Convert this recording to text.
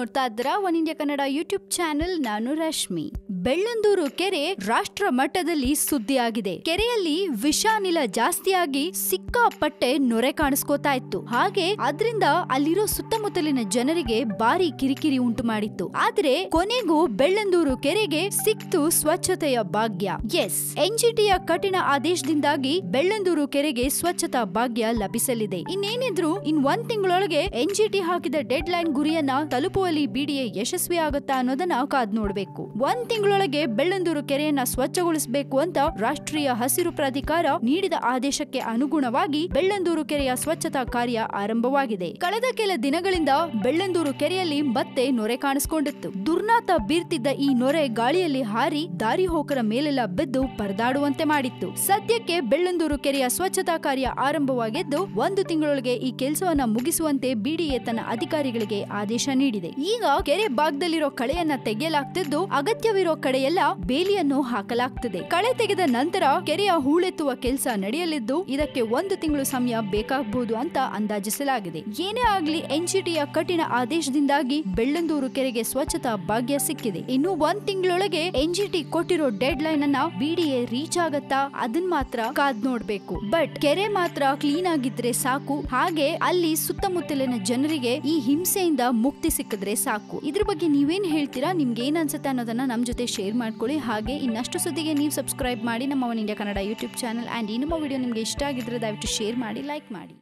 ನೋಡ್ತಾ ಇದ್ರ one India Kannada YouTube channel ನಾನು ರಶ್ಮಿ ಬೆಳ್ಳಂದೂರು ಕೆರೆ ರಾಷ್ಟ್ರ ಮಟ್ಟದಲ್ಲಿ ಸುದ್ದಿಯಾಗಿದೆ ಕೆರೆಯಲ್ಲಿ ವಿಷಾನಿಲ ಜಾಸ್ತಿಯಾಗಿ ಸಿಕ್ಕಾಪಟ್ಟೆ ನೊರೆ ಕಾಣಿಸ್ಕೋತಾ ಇತ್ತು ಹಾಗೆ ಅದ್ರಿಂದ ಅಲ್ಲಿರೋ ಸುತ್ತಮುತ್ತಲಿನ ಜನರಿಗೆ ಭಾರಿ ಕಿರಿಕಿರಿ ಉಂಟು ಮಾಡಿತ್ತು ಆದ್ರೆ ಕೊನೆಗೂ ಬೆಳ್ಳಂದೂರು ಕೆರೆಗೆ ಸಿಕ್ತು ಸ್ವಚ್ಛತೆಯ ಭಾಗ್ಯ ಎಸ್ ಎನ್ಜಿಟಿಯ ಕಠಿಣ ಆದೇಶದಿಂದಾಗಿ ಬೆಳ್ಳಂದೂರು ಕೆರೆಗೆ ಸ್ವಚ್ಛತಾ ಭಾಗ್ಯ ಲಭಿಸಲಿದೆ ಇನ್ನೇನಿದ್ರು ಇನ್ ಒಂದ್ ತಿಂಗಳೊಳಗೆ ಎನ್ಜಿಟಿ ಹಾಕಿದ ಡೆಡ್ ಲೈನ್ ಗುರಿಯನ್ನ ತಲುಪುವಲ್ಲಿ ಬಿಡಿಎ ಯಶಸ್ವಿ ಆಗುತ್ತಾ ಅನ್ನೋದನ್ನ ಕಾದ್ ನೋಡ್ಬೇಕು ಒಂದ್ ತಿಂಗಳೊಳಗೆ ಬೆಳ್ಳಂದೂರು ಕೆರೆಯನ್ನ ಸ್ವಚ್ಛಗೊಳಿಸಬೇಕು ಅಂತ ರಾಷ್ಟ್ರೀಯ ಹಸಿರು ಪ್ರಾಧಿಕಾರ ನೀಡಿದ ಆದೇಶಕ್ಕೆ ಅನುಗುಣವಾಗಿ ಬೆಳ್ಳಂದೂರು ಕೆರೆಯ ಸ್ವಚ್ಛತಾ ಕಾರ್ಯ ಆರಂಭವಾಗಿದೆ ಕಳೆದ ಕೆಲ ದಿನಗಳಿಂದ ಬೆಳ್ಳಂದೂರು ಕೆರೆಯಲ್ಲಿ ಮತ್ತೆ ನೊರೆ ಕಾಣಿಸಿಕೊಂಡಿತ್ತು ದುರ್ನಾತ ಬೀರ್ತಿದ್ದ ಈ ನೊರೆ ಗಾಳಿಯಲ್ಲಿ ಹಾರಿ ದಾರಿ ಹೋಕರ ಮೇಲೆಲ್ಲ ಬಿದ್ದು ಪರದಾಡುವಂತೆ ಮಾಡಿತ್ತು ಸದ್ಯಕ್ಕೆ ಬೆಳ್ಳಂದೂರು ಕೆರೆಯ ಸ್ವಚ್ಛತಾ ಕಾರ್ಯ ಆರಂಭವಾಗಿದ್ದು ಒಂದು ತಿಂಗಳೊಳಗೆ ಈ ಕೆಲಸವನ್ನ ಮುಗಿಸುವಂತೆ ಬಿಡಿಎ ತನ್ನ ಅಧಿಕಾರಿಗಳಿಗೆ ಆದೇಶ ನೀಡಿದೆ ಈಗ ಕೆರೆ ಭಾಗದಲ್ಲಿರೋ ಕಳೆಯನ್ನ ತೆಗೆಯಲಾಗ್ತಿದ್ದು ಅಗತ್ಯವಿರೋ ಕಡೆಯೆಲ್ಲ ಬೇಲಿಯನ್ನು ಹಾಕಲಾಗ್ತದೆ ಕಳೆ ತೆಗೆದ ನಂತರ ಕೆರೆಯ ಹೂಳೆತ್ತುವ ಕೆಲಸ ನಡೆಯಲಿದ್ದು ಇದಕ್ಕೆ ಒಂದು ತಿಂಗಳು ಸಮಯ ಬೇಕಾಗಬಹುದು ಅಂತ ಅಂದಾಜಿಸಲಾಗಿದೆ ಏನೇ ಆಗ್ಲಿ ಎನ್ಜಿಟಿಯ ಕಠಿಣ ಆದೇಶದಿಂದಾಗಿ ಬೆಳ್ಳಂದೂರು ಕೆರೆಗೆ ಸ್ವಚ್ಛತಾ ಭಾಗ್ಯ ಸಿಕ್ಕಿದೆ ಇನ್ನು ಒಂದ್ ತಿಂಗಳೊಳಗೆ ಎನ್ಜಿಟಿ ಕೊಟ್ಟಿರೋ ಡೆಡ್ ಲೈನ್ ಅನ್ನ ಬಿಡಿಎ ರೀಚ್ ಆಗತ್ತಾ ಅದನ್ ಮಾತ್ರ ಕಾದ್ ನೋಡ್ಬೇಕು ಬಟ್ ಕೆರೆ ಮಾತ್ರ ಕ್ಲೀನ್ ಆಗಿದ್ರೆ ಸಾಕು ಹಾಗೆ ಅಲ್ಲಿ ಸುತ್ತಮುತ್ತಲಿನ ಜನರಿಗೆ ಈ ಹಿಂಸೆಯಿಂದ ಮುಕ್ತಿ ಸಿಕ್ಕಿದ್ರೆ ಸಾಕು ಇದ್ರ ಬಗ್ಗೆ ನೀವೇನ್ ಹೇಳ್ತೀರಾ ನಿಮ್ಗೆ ಏನ್ ಅನ್ಸುತ್ತೆ ಅನ್ನೋದನ್ನ ನಮ್ ಜೊತೆ ಶೇರ್ ಮಾಡ್ಕೊಳ್ಳಿ ಹಾಗೆ ಇನ್ನಷ್ಟು ಸುದ್ದಿಗೆ ನೀವು ಸಬ್ಸ್ಕ್ರೈಬ್ ಮಾಡಿ ನಮ್ಮ one India Kannada YouTube channel and ಈ ನಮ್ಮ ವಿಡಿಯೋ ನಿಮ್ಗೆ ಇಷ್ಟ ಆಗಿದ್ರೆ ದಯವಿಟ್ಟು ಶೇರ್ ಮಾಡಿ ಲೈಕ್ ಮಾಡಿ